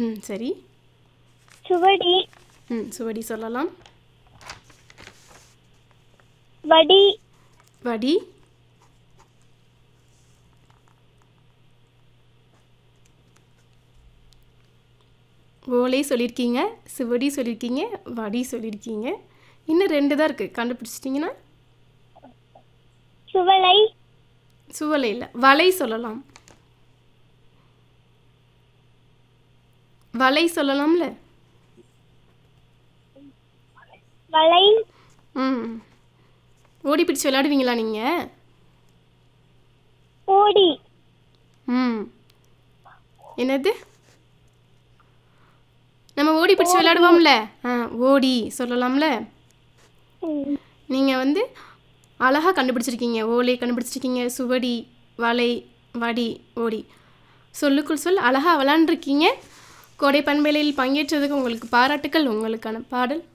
ம் சரி சுவடி ம் சுவடி சொல்லலாம் வடி வடி ஓலை சொல்லியிருக்கீங்க சுவடி சொல்லியிருக்கீங்க வடி சொல்லியிருக்கீங்க இன்னும் ரெண்டு தான் இருக்குது கண்டுபிடிச்சிட்டிங்கன்னா சுவலை சுவலை இல்லை வலை சொல்லலாம் வலை சொல்லலாம்ல வலை ம் ஓடி பிடிச்சு விளையாடுவீங்களா நீங்கள் ஓடி ம் என்னது நம்ம ஓடி பிடிச்சு விளையாடுவோம்ல ஆ ஓடி சொல்லலாம்ல ம். நீங்கள் வந்து அழகாக கண்டுபிடிச்சிருக்கீங்க ஓலை கண்டுபிடிச்சிருக்கீங்க சுவடி வலை வடி ஓடி சொல்லுக்குள் சொல் அழகாக விளாண்டுருக்கீங்க கோடை பண்பலையில் பங்கேற்றதுக்கு உங்களுக்கு பாராட்டுக்கள் உங்களுக்கான பாடல்